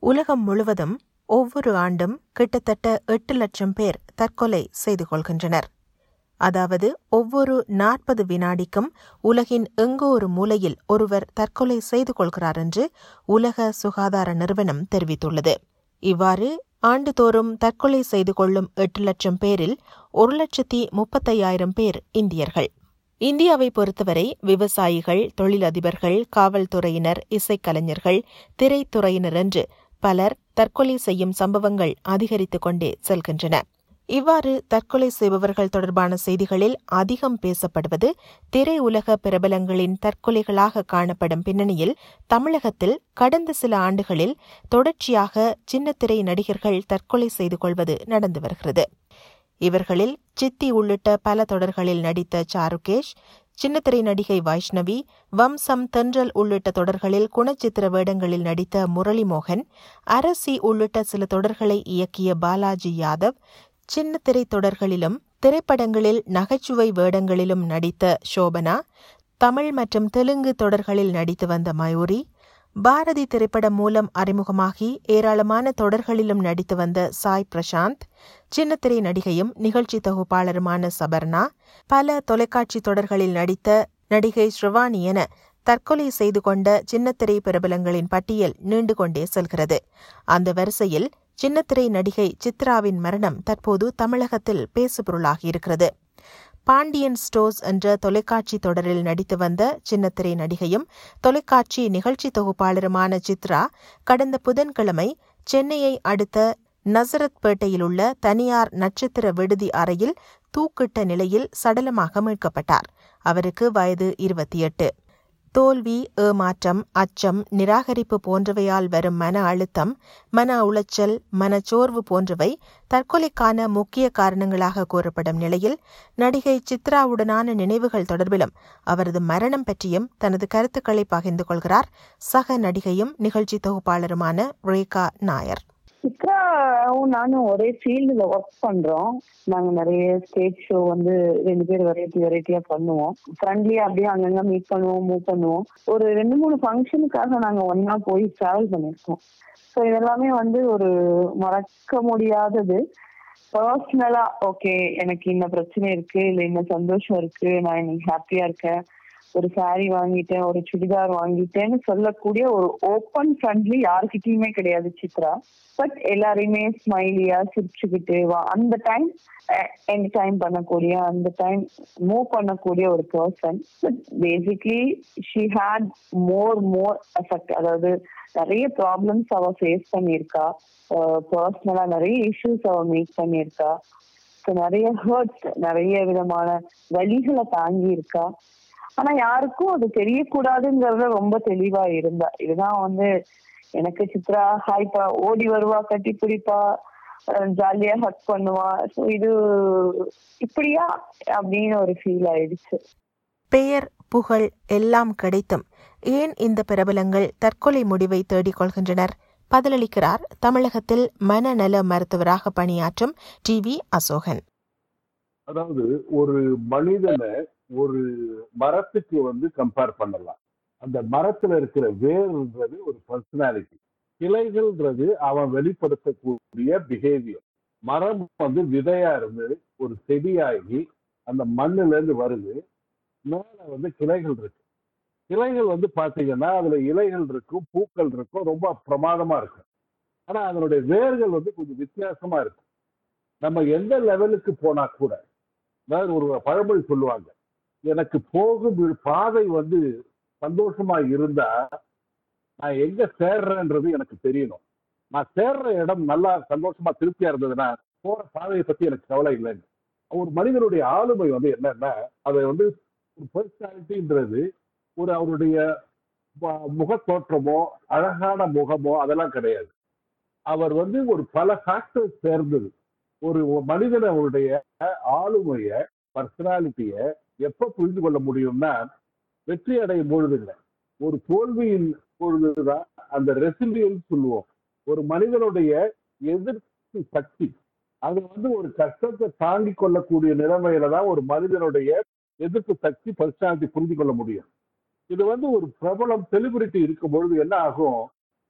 உலகம் முழுவதும் ஒவ்வொரு ஆண்டும் கிட்டத்தட்ட எட்டு லட்சம் பேர் தற்கொலை செய்து கொள்கின்றனர் அதாவது ஒவ்வொரு நாற்பது வினாடிக்கும் உலகின் எங்கோ ஒரு மூலையில் ஒருவர் தற்கொலை செய்து கொள்கிறார் என்று உலக சுகாதார நிறுவனம் தெரிவித்துள்ளது இவ்வாறு ஆண்டுதோறும் தற்கொலை செய்து கொள்ளும் எட்டு லட்சம் பேரில் ஒரு லட்சத்தி முப்பத்தையாயிரம் பேர் இந்தியர்கள் இந்தியாவை பொறுத்தவரை விவசாயிகள் தொழிலதிபர்கள் காவல்துறையினர் இசைக்கலைஞர்கள் திரைத்துறையினர் என்று பலர் தற்கொலை செய்யும் சம்பவங்கள் அதிகரித்துக் கொண்டே செல்கின்றன இவ்வாறு தற்கொலை செய்பவர்கள் தொடர்பான செய்திகளில் அதிகம் பேசப்படுவது திரையுலக பிரபலங்களின் தற்கொலைகளாக காணப்படும் பின்னணியில் தமிழகத்தில் கடந்த சில ஆண்டுகளில் தொடர்ச்சியாக சின்னத்திரை நடிகர்கள் தற்கொலை செய்து கொள்வது நடந்து வருகிறது இவர்களில் சித்தி உள்ளிட்ட பல தொடர்களில் நடித்த சாருகேஷ் சின்னத்திரை நடிகை வைஷ்ணவி வம்சம் தென்றல் உள்ளிட்ட தொடர்களில் குணச்சித்திர வேடங்களில் நடித்த முரளிமோகன் அரசி உள்ளிட்ட சில தொடர்களை இயக்கிய பாலாஜி யாதவ் சின்னத்திரை தொடர்களிலும் திரைப்படங்களில் நகைச்சுவை வேடங்களிலும் நடித்த சோபனா தமிழ் மற்றும் தெலுங்கு தொடர்களில் நடித்து வந்த மயூரி பாரதி திரைப்படம் மூலம் அறிமுகமாகி ஏராளமான தொடர்களிலும் நடித்து வந்த சாய் பிரசாந்த் சின்னத்திரை நடிகையும் நிகழ்ச்சி தொகுப்பாளருமான சபர்ணா பல தொலைக்காட்சி தொடர்களில் நடித்த நடிகை ஸ்ரவானி என தற்கொலை செய்து கொண்ட சின்னத்திரை பிரபலங்களின் பட்டியல் நீண்டு கொண்டே செல்கிறது அந்த வரிசையில் சின்னத்திரை நடிகை சித்ராவின் மரணம் தற்போது தமிழகத்தில் பேசுபொருளாகியிருக்கிறது பாண்டியன் ஸ்டோர்ஸ் என்ற தொலைக்காட்சி தொடரில் நடித்து வந்த சின்னத்திரை நடிகையும் தொலைக்காட்சி நிகழ்ச்சி தொகுப்பாளருமான சித்ரா கடந்த புதன்கிழமை சென்னையை அடுத்த நசரத்பேட்டையில் உள்ள தனியார் நட்சத்திர விடுதி அறையில் தூக்கிட்ட நிலையில் சடலமாக மீட்கப்பட்டார் அவருக்கு வயது இருபத்தி எட்டு தோல்வி ஏமாற்றம் அச்சம் நிராகரிப்பு போன்றவையால் வரும் மன அழுத்தம் மன உளைச்சல் மனச்சோர்வு போன்றவை தற்கொலைக்கான முக்கிய காரணங்களாக கூறப்படும் நிலையில் நடிகை சித்ராவுடனான நினைவுகள் தொடர்பிலும் அவரது மரணம் பற்றியும் தனது கருத்துக்களை பகிர்ந்து கொள்கிறார் சக நடிகையும் நிகழ்ச்சி தொகுப்பாளருமான ரேகா நாயர் சித்ராவும் நானும் ஒரே ஃபீல்டுல ஒர்க் பண்றோம் நாங்க நிறைய ஸ்டேஜ் ஷோ வந்து ரெண்டு பேர் வெரைட்டி வெரைட்டியா பண்ணுவோம் ஃப்ரெண்ட்லியா அப்படியே அங்கங்க மீட் பண்ணுவோம் மூவ் பண்ணுவோம் ஒரு ரெண்டு மூணு ஃபங்க்ஷனுக்காக நாங்க ஒன்னா போய் டிராவல் பண்ணிருக்கோம் ஸோ இதெல்லாமே வந்து ஒரு மறக்க முடியாதது பர்சனலா ஓகே எனக்கு இந்த பிரச்சனை இருக்கு இல்ல இந்த சந்தோஷம் இருக்கு நான் இன்னைக்கு ஹாப்பியா இருக்கேன் ஒரு சாரி வாங்கிட்டேன் ஒரு சுடிதார் வாங்கிட்டேன்னு சொல்லக்கூடிய ஒரு ஓப்பன் ஃப்ரெண்ட்லி யாருக்கிட்டயுமே கிடையாது சித்ரா பட் எல்லாரையுமே ஸ்மைலியா சிரிச்சுக்கிட்டு வா அந்த டைம் என்டர்டைன் பண்ணக்கூடிய அந்த டைம் மூவ் பண்ணக்கூடிய ஒரு person but basically she had more more effect அதாவது நிறைய ப்ராப்ளம்ஸ் அவ ஃபேஸ் பண்ணியிருக்கா பர்சனலா நிறைய இஷ்யூஸ் அவ மீட் பண்ணியிருக்கா நிறைய ஹர்ட்ஸ் நிறைய விதமான வழிகளை தாங்கி இருக்கா ஆனா யாருக்கும் அது தெரியக்கூடாதுங்கிறத ரொம்ப தெளிவா இருந்தா இதுதான் வந்து எனக்கு சித்ரா ஹாய்ப்பா ஓடி வருவா கட்டி பிடிப்பா ஜாலியா ஹக் பண்ணுவா ஸோ இது இப்படியா அப்படின்னு ஒரு ஃபீல் ஆயிடுச்சு பெயர் புகழ் எல்லாம் கிடைத்தும் ஏன் இந்த பிரபலங்கள் தற்கொலை முடிவை தேடிக் கொள்கின்றனர் பதிலளிக்கிறார் தமிழகத்தில் மனநல மருத்துவராக பணியாற்றும் டி வி அசோகன் அதாவது ஒரு மனிதனை ஒரு மரத்துக்கு வந்து கம்பேர் பண்ணலாம் அந்த மரத்துல இருக்கிற வேர்ன்றது ஒரு பர்சனாலிட்டி கிளைகள்ன்றது அவன் வெளிப்படுத்தக்கூடிய பிஹேவியர் மரம் வந்து விதையா இருந்து ஒரு செடியாகி அந்த மண்ணுல இருந்து வருது மேல வந்து கிளைகள் இருக்கு கிளைகள் வந்து பாத்தீங்கன்னா அதுல இலைகள் இருக்கும் பூக்கள் இருக்கும் ரொம்ப பிரமாதமா இருக்கும் ஆனா அதனுடைய வேர்கள் வந்து கொஞ்சம் வித்தியாசமா இருக்கும் நம்ம எந்த லெவலுக்கு போனா கூட அதாவது ஒரு பழமொழி சொல்லுவாங்க எனக்கு போகும் பாதை வந்து சந்தோஷமா இருந்தா நான் எங்க சேர்றேன்றது எனக்கு தெரியணும் நான் சேர்ற இடம் நல்லா சந்தோஷமா திருப்தியா இருந்ததுன்னா போற பாதையை பத்தி எனக்கு கவலை இல்லைன்னு ஒரு மனிதனுடைய ஆளுமை வந்து என்னன்னா அதை வந்து ஒரு பர்சனாலிட்டின்றது ஒரு அவருடைய முக தோற்றமோ அழகான முகமோ அதெல்லாம் கிடையாது அவர் வந்து ஒரு பல ஃபேக்டர்ஸ் சேர்ந்தது ஒரு மனிதனுடைய ஆளுமைய பர்சனாலிட்டிய எப்ப புரிந்து கொள்ள முடியும்னா வெற்றி அடையும் பொழுது இல்லை ஒரு தோல்வியின் பொழுதுதான் அந்த ரெசிலியன்ஸ் சொல்லுவோம் ஒரு மனிதனுடைய எதிர்ப்பு சக்தி அது வந்து ஒரு கஷ்டத்தை தாங்கி கொள்ளக்கூடிய நிலைமையில தான் ஒரு மனிதனுடைய எதிர்ப்பு சக்தி பர்சனாலிட்டி புரிந்து கொள்ள முடியும் இது வந்து ஒரு பிரபலம் செலிபிரிட்டி இருக்கும் பொழுது என்ன ஆகும்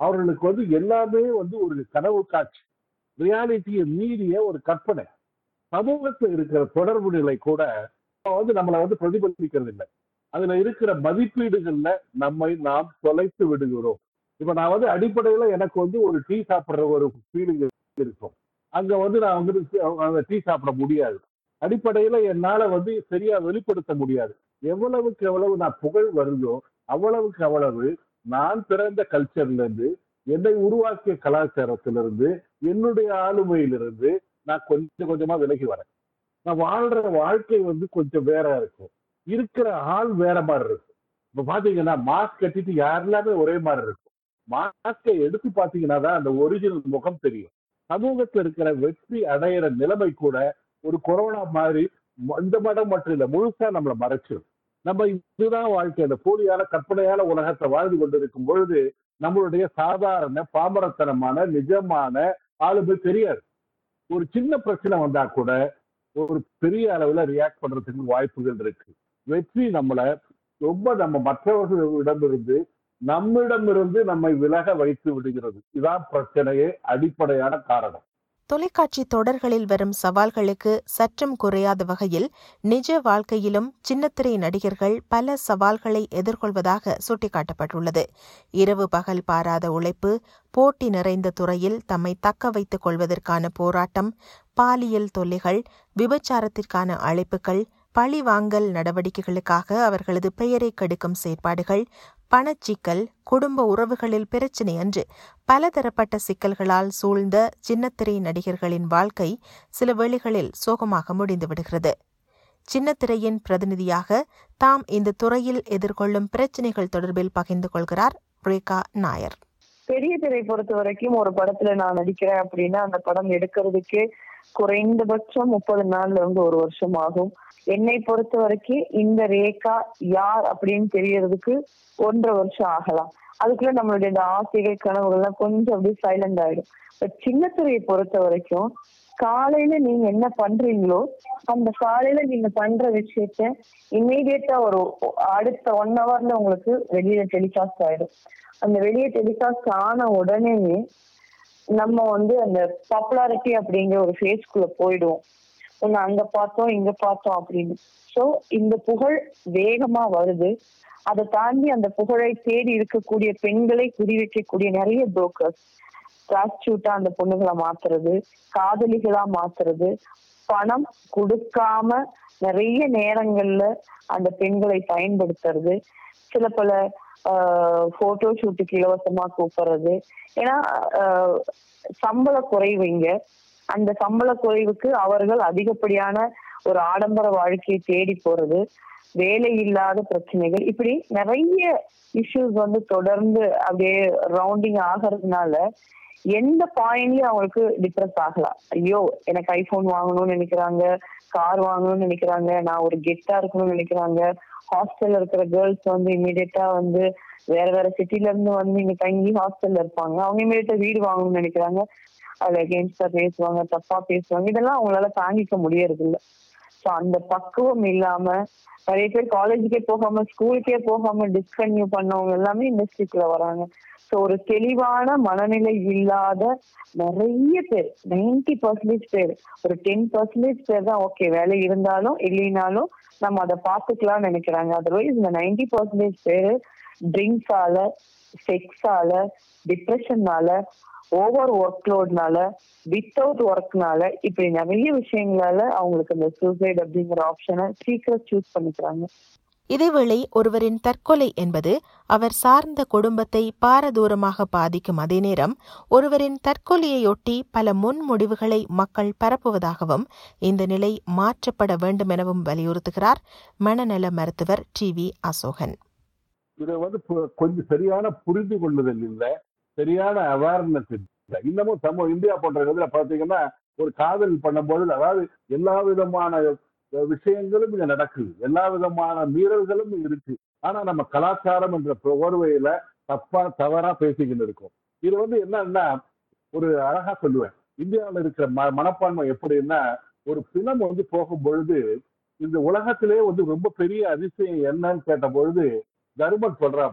அவர்களுக்கு வந்து எல்லாமே வந்து ஒரு கனவு காட்சி ரியாலிட்டியை மீறிய ஒரு கற்பனை சமூகத்தில் இருக்கிற தொடர்பு நிலை கூட வந்து நம்மளை வந்து பிரதிபலிக்கிறது இல்லை அதுல இருக்கிற மதிப்பீடுகள்ல நம்மை நாம் தொலைத்து விடுகிறோம் இப்ப நான் வந்து அடிப்படையில எனக்கு வந்து ஒரு டீ சாப்பிடுற ஒரு ஃபீலிங் இருக்கும் அங்க வந்து நான் வந்து அந்த டீ சாப்பிட முடியாது அடிப்படையில என்னால வந்து சரியா வெளிப்படுத்த முடியாது எவ்வளவுக்கு எவ்வளவு நான் புகழ் வருதோ அவ்வளவுக்கு அவ்வளவு நான் பிறந்த கல்ச்சர்ல இருந்து என்னை உருவாக்கிய கலாச்சாரத்திலிருந்து என்னுடைய ஆளுமையிலிருந்து நான் கொஞ்சம் கொஞ்சமா விலகி வரேன் நான் வாழ்ற வாழ்க்கை வந்து கொஞ்சம் வேற இருக்கும் இருக்கிற ஆள் வேற மாதிரி இருக்கும் இப்ப பாத்தீங்கன்னா மாஸ்க் கட்டிட்டு யாரெல்லாமே ஒரே மாதிரி இருக்கும் மாஸ்கை எடுத்து பாத்தீங்கன்னா தான் அந்த ஒரிஜினல் முகம் தெரியும் சமூகத்துல இருக்கிற வெற்றி அடையிற நிலைமை கூட ஒரு கொரோனா மாதிரி இந்த மடம் மட்டும் இல்ல முழுசா நம்மளை மறைச்சிடும் நம்ம இதுதான் வாழ்க்கை அந்த போலியான கற்பனையான உலகத்தை வாழ்ந்து கொண்டிருக்கும் பொழுது நம்மளுடைய சாதாரண பாமரத்தனமான நிஜமான ஆளுமை தெரியாது ஒரு சின்ன பிரச்சனை வந்தா கூட ஒரு பெரிய அளவுல ரியாக்ட் பண்றதுக்கு வாய்ப்புகள் இருக்கு வெற்றி நம்மளை ரொம்ப நம்ம மற்றவர்களிடமிருந்து நம்மிடமிருந்து நம்மை விலக வைத்து விடுகிறது இதான் பிரச்சனையே அடிப்படையான காரணம் தொலைக்காட்சி தொடர்களில் வரும் சவால்களுக்கு சற்றும் குறையாத வகையில் நிஜ வாழ்க்கையிலும் சின்னத்திரை நடிகர்கள் பல சவால்களை எதிர்கொள்வதாக சுட்டிக்காட்டப்பட்டுள்ளது இரவு பகல் பாராத உழைப்பு போட்டி நிறைந்த துறையில் தம்மை தக்க வைத்துக் கொள்வதற்கான போராட்டம் பாலியல் தொல்லைகள் விபச்சாரத்திற்கான அழைப்புகள் பழிவாங்கல் நடவடிக்கைகளுக்காக அவர்களது பெயரை கெடுக்கும் செயற்பாடுகள் பணச்சிக்கல் குடும்ப உறவுகளில் பிரச்சினை அன்று பலதரப்பட்ட சிக்கல்களால் சூழ்ந்த சின்னத்திரை நடிகர்களின் வாழ்க்கை சில வேளைகளில் சோகமாக முடிந்துவிடுகிறது சின்னத்திரையின் பிரதிநிதியாக தாம் இந்த துறையில் எதிர்கொள்ளும் பிரச்சினைகள் தொடர்பில் பகிர்ந்து கொள்கிறார் ரேகா நாயர் பெரிய திரை பொறுத்த வரைக்கும் ஒரு படத்துல நான் நடிக்கிறேன் அப்படின்னா அந்த படம் எடுக்கிறதுக்கே குறைந்தபட்சம் முப்பது நாள்ல இருந்து ஒரு வருஷம் ஆகும் என்னை பொறுத்த வரைக்கும் இந்த ரேகா யார் அப்படின்னு தெரியறதுக்கு ஒன்றரை வருஷம் ஆகலாம் அதுக்குள்ள நம்மளுடைய இந்த ஆசைகள் கனவுகள்லாம் கொஞ்சம் அப்படியே சைலண்ட் ஆயிடும் பட் சின்னத்துறையை பொறுத்த வரைக்கும் காலையில நீங்க என்ன பண்றீங்களோ அந்த காலையில நீங்க பண்ற விஷயத்த இம்மீடியட்டா ஒரு அடுத்த ஒன் ஹவர்ல உங்களுக்கு வெளியில டெலிகாஸ்ட் ஆயிடும் அந்த வெளியே டெலிகாஸ்ட் ஆன உடனே நம்ம வந்து அந்த பாப்புலாரிட்டி அப்படிங்கிற ஒரு ஃபேஸ்க்குள்ள போயிடுவோம் ஒன்னு அங்க பார்த்தோம் இங்க பார்த்தோம் அப்படின்னு சோ இந்த புகழ் வேகமா வருது அதை தாண்டி அந்த புகழை தேடி இருக்கக்கூடிய பெண்களை குறிவைக்கக்கூடிய நிறைய புரோக்கர்ஸ் பிராஸ்டியூட்டா அந்த பொண்ணுகளை மாத்துறது காதலிகளா மாத்துறது பணம் கொடுக்காம நிறைய நேரங்கள்ல அந்த பெண்களை பயன்படுத்துறது சில பல போட்டோ ஷூட்டுக்கு இலவசமா கூப்பிடுறது ஏன்னா சம்பள குறைவு இங்க அந்த சம்பள குறைவுக்கு அவர்கள் அதிகப்படியான ஒரு ஆடம்பர வாழ்க்கையை தேடி போறது வேலை இல்லாத பிரச்சனைகள் இப்படி நிறைய இஷ்யூஸ் வந்து தொடர்ந்து அப்படியே ரவுண்டிங் ஆகிறதுனால எந்த பாயிண்ட்லயும் அவங்களுக்கு டிப்ரெஸ் ஆகலாம் ஐயோ எனக்கு ஐபோன் வாங்கணும்னு நினைக்கிறாங்க கார் வாங்கணும்னு நினைக்கிறாங்க நான் ஒரு கெட்டா இருக்கணும்னு நினைக்கிறாங்க ஹாஸ்டல்ல இருக்கிற கேர்ள்ஸ் வந்து இமீடியட்டா வந்து வேற வேற சிட்டில இருந்து வந்து இங்க தங்கி ஹாஸ்டல்ல இருப்பாங்க அவங்க இமீடியட்டா வீடு வாங்கணும்னு நினைக்கிறாங்க அதுல அகேன்ஸ்டா பேசுவாங்க தப்பா பேசுவாங்க இதெல்லாம் அவங்களால தாங்கிக்க முடியறது இல்ல சோ அந்த பக்குவம் இல்லாம நிறைய பேர் காலேஜுக்கே போகாம ஸ்கூலுக்கே போகாம டிஸ்கன்யூ பண்ணவங்க எல்லாமே இண்டஸ்ட்ரிக்குள்ள வராங்க ஸோ ஒரு தெளிவான மனநிலை இல்லாத நிறைய பேர் நைன்டி பர்சன்டேஜ் பேர் ஒரு டென் பர்சன்டேஜ் பேர் தான் ஓகே வேலை இருந்தாலும் இல்லைனாலும் நம்ம அதை பார்த்துக்கலாம்னு நினைக்கிறாங்க அதர்வைஸ் இந்த நைன்டி பர்சன்டேஜ் பேர் ட்ரிங்க்ஸால செக்ஸால டிப்ரெஷன்னால ஓவர் ஒர்க் லோட்னால வித்தவுட் ஒர்க்னால இப்படி நிறைய விஷயங்களால அவங்களுக்கு அந்த சூசைட் அப்படிங்கிற ஆப்ஷனை சீக்கிரம் சூஸ் பண்ணிக்கிறாங்க இதேவேளை ஒருவரின் தற்கொலை என்பது அவர் சார்ந்த குடும்பத்தை பாரதூரமாக பாதிக்கும் அதே நேரம் ஒருவரின் தற்கொலையொட்டி பல முன்முடிவுகளை மக்கள் பரப்புவதாகவும் இந்த நிலை மாற்றப்பட வேண்டும் எனவும் வலியுறுத்துகிறார் மனநல மருத்துவர் டி வி அசோகன் இதை வந்து கொஞ்சம் சரியான புரிந்து கொள்ளுதல் இல்லை சரியான அவேர்னஸ் இல்லை இன்னமும் சமூக இந்தியா போன்ற இதுல பாத்தீங்கன்னா ஒரு காதல் பண்ணும்போது அதாவது எல்லா விதமான விஷயங்களும் இங்க நடக்குது எல்லா விதமான மீறல்களும் இருக்கு ஆனா நம்ம கலாச்சாரம் என்ற போர்வையில தப்பா தவறா பேசிக்கிட்டு இருக்கோம் இது வந்து என்னன்னா ஒரு அழகா சொல்லுவேன் இந்தியாவில் இருக்கிற ம மனப்பான்மை எப்படின்னா ஒரு பிணம் வந்து போகும் பொழுது இந்த உலகத்திலே வந்து ரொம்ப பெரிய அதிசயம் என்னன்னு கேட்ட பொழுது தர்மன் சொல்றா அப்படியா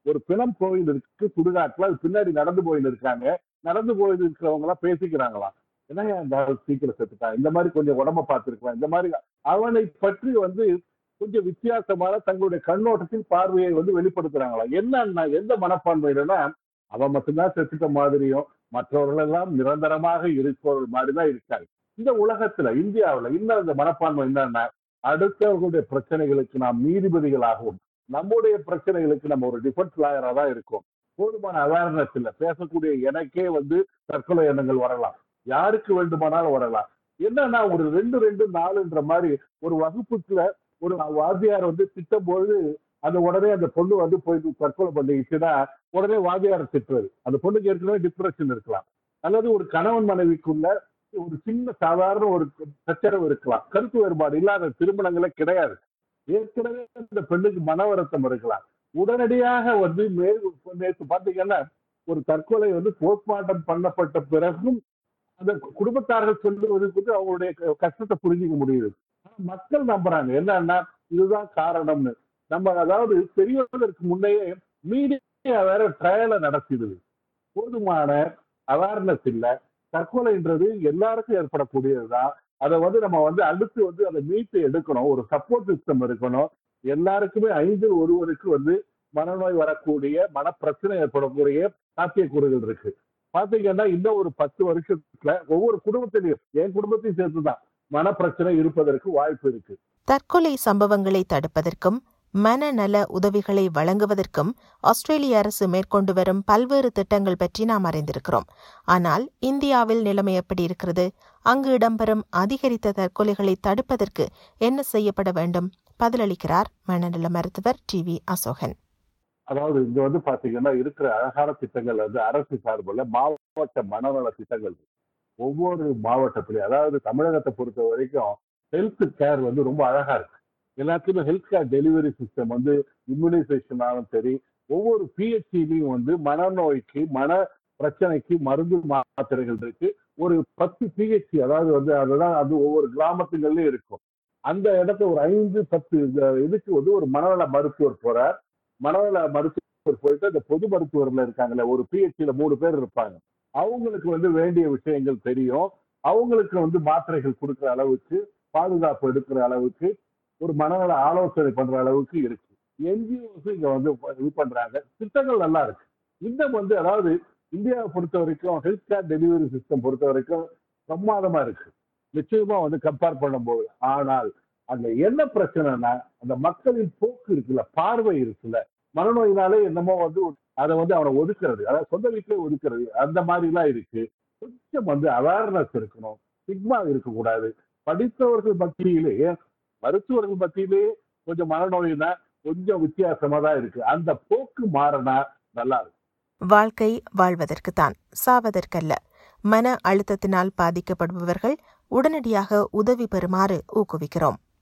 ஒரு பிணம் கோயில் இருக்கு சுடுகாட்டுல அது பின்னாடி நடந்து போயின்னு இருக்காங்க நடந்து போயிட்டு இருக்கிறவங்க எல்லாம் பேசிக்கிறாங்களாம் என்னங்க இந்த ஆள் சீக்கிரம் செத்துட்டான் இந்த மாதிரி கொஞ்சம் உடம்ப பார்த்திருக்கலாம் இந்த மாதிரி அவனை பற்றி வந்து கொஞ்சம் வித்தியாசமான தங்களுடைய கண்ணோட்டத்தில் பார்வையை வந்து வெளிப்படுத்துறாங்களாம் என்னன்னா எந்த மனப்பான்மையிலன்னா அவன் மட்டும்தான் செத்துட்ட மாதிரியும் மற்றவர்கள் எல்லாம் நிரந்தரமாக இருப்பவர்கள் மாதிரிதான் இருக்காங்க இந்த உலகத்துல இந்தியாவுல இன்னும் அந்த மனப்பான்மை என்னன்னா அடுத்தவர்களுடைய பிரச்சனைகளுக்கு நாம் நீதிபதிகளாகவும் நம்முடைய பிரச்சனைகளுக்கு நம்ம ஒரு டிஃபென்ஸ் லாயரா தான் இருக்கோம் போதுமான அவேர்னஸ் இல்ல பேசக்கூடிய எனக்கே வந்து தற்கொலை எண்ணங்கள் வரலாம் யாருக்கு வேண்டுமானாலும் வரலாம் என்னன்னா ஒரு ரெண்டு ரெண்டு நாலுன்ற மாதிரி ஒரு வகுப்புக்குள்ள ஒரு வாத்தியார் வந்து திட்டம் போது அந்த உடனே அந்த பொண்ணு வந்து போய் தற்கொலை பண்ணிக்கிச்சுன்னா உடனே வாத்தியார் திட்டுறது அந்த பொண்ணுக்கு ஏற்கனவே டிப்ரெஷன் இருக்கலாம் அல்லது ஒரு கணவன் மனைவிக்குள்ள ஒரு சின்ன சாதாரண ஒரு சச்சரவு இருக்கலாம் கருத்து வேறுபாடு இல்லாத திருமணங்களே கிடையாது ஏற்கனவே அந்த பெண்ணுக்கு மன வருத்தம் இருக்கலாம் உடனடியாக வந்து மேல் நேற்று பாத்தீங்கன்னா ஒரு தற்கொலை வந்து போஸ்ட்மார்ட்டம் பண்ணப்பட்ட பிறகும் அந்த குடும்பத்தார்கள் சொல்லுவதற்கு வந்து அவங்களுடைய கஷ்டத்தை புரிஞ்சுக்க முடியுது மக்கள் நம்புறாங்க என்னன்னா இதுதான் காரணம்னு நம்ம அதாவது தெரியவதற்கு முன்னையே மீடியா வேற ட்ரையலை நடத்திடுது போதுமான அவேர்னஸ் இல்லை தற்கொலைன்றது எல்லாருக்கும் ஏற்படக்கூடியதுதான் அதை வந்து நம்ம வந்து அடுத்து வந்து அதை மீட்டு எடுக்கணும் ஒரு சப்போர்ட் சிஸ்டம் இருக்கணும் எல்லாருக்குமே ஐந்து ஒருவருக்கு வந்து மனநோய் வரக்கூடிய மனப்பிரச்சனை ஏற்படக்கூடிய சாத்தியக்கூறுகள் இருக்கு பாத்தீங்கன்னா இன்னும் ஒரு பத்து வருஷத்துல ஒவ்வொரு குடும்பத்திலையும் என் குடும்பத்தையும் சேர்த்துதான் மனப்பிரச்சனை இருப்பதற்கு வாய்ப்பு இருக்கு தற்கொலை சம்பவங்களை தடுப்பதற்கும் மனநல உதவிகளை வழங்குவதற்கும் ஆஸ்திரேலிய அரசு மேற்கொண்டு வரும் பல்வேறு திட்டங்கள் பற்றி நாம் அறிந்திருக்கிறோம் ஆனால் இந்தியாவில் நிலைமை எப்படி இருக்கிறது அங்கு இடம்பெறும் அதிகரித்த தற்கொலைகளை தடுப்பதற்கு என்ன செய்யப்பட வேண்டும் பதிலளிக்கிறார் மனநல மருத்துவர் டி வி அசோகன் அதாவது இங்க வந்து பாத்தீங்கன்னா இருக்கிற அழகான திட்டங்கள் வந்து அரசு சார்பில் மாவட்ட மனநல திட்டங்கள் ஒவ்வொரு மாவட்டத்திலையும் அதாவது தமிழகத்தை பொறுத்த வரைக்கும் ஹெல்த் கேர் வந்து ரொம்ப அழகா இருக்கு எல்லாத்துக்குமே ஹெல்த் கேர் டெலிவரி சிஸ்டம் வந்து இம்யூனைசேஷனாலும் சரி ஒவ்வொரு பிஹெச்சிலையும் வந்து மனநோய்க்கு மன பிரச்சனைக்கு மருந்து மாத்திரைகள் இருக்கு ஒரு பத்து பிஹெச்சி அதாவது வந்து அதுதான் அது ஒவ்வொரு கிராமத்துகள்லயும் இருக்கும் அந்த இடத்த ஒரு ஐந்து பத்து இதுக்கு வந்து ஒரு மனநல மருத்துவர் போறார் மனநல மருத்துவர் போயிட்டு அந்த பொது மருத்துவர்ல இருக்காங்கல்ல ஒரு பிஹெச்சில மூணு பேர் இருப்பாங்க அவங்களுக்கு வந்து வேண்டிய விஷயங்கள் தெரியும் அவங்களுக்கு வந்து மாத்திரைகள் கொடுக்குற அளவுக்கு பாதுகாப்பு எடுக்கிற அளவுக்கு ஒரு மனநல ஆலோசனை பண்ற அளவுக்கு இருக்கு என்ஜிஓஸ் இங்க வந்து இது பண்றாங்க திட்டங்கள் நல்லா இருக்கு இன்னும் வந்து அதாவது இந்தியாவை பொறுத்த வரைக்கும் ஹெல்த் கேர் டெலிவரி சிஸ்டம் பொறுத்த வரைக்கும் பிரமாதமா இருக்கு நிச்சயமா வந்து கம்பேர் பண்ணும்போது ஆனால் அங்க என்ன பிரச்சனைனா அந்த மக்களின் போக்கு இருக்குல்ல பார்வை இருக்குல்ல மனநோயினாலே என்னமோ வந்து அதை வந்து அவனை ஒதுக்குறது அதாவது சொந்த வீட்டிலே ஒதுக்குறது அந்த மாதிரி எல்லாம் இருக்கு கொஞ்சம் வந்து அவேர்னஸ் இருக்கணும் சிக்மா இருக்கக்கூடாது படித்தவர்கள் மத்தியிலேயே மருத்துவர்கள் மத்தியிலேயே கொஞ்சம் மனநோயினா கொஞ்சம் வித்தியாசமா தான் இருக்கு அந்த போக்கு மாறினா நல்லா இருக்கும் வாழ்க்கை வாழ்வதற்குத்தான் சாவதற்கல்ல மன அழுத்தத்தினால் பாதிக்கப்படுபவர்கள் உடனடியாக உதவி பெறுமாறு ஊக்குவிக்கிறோம்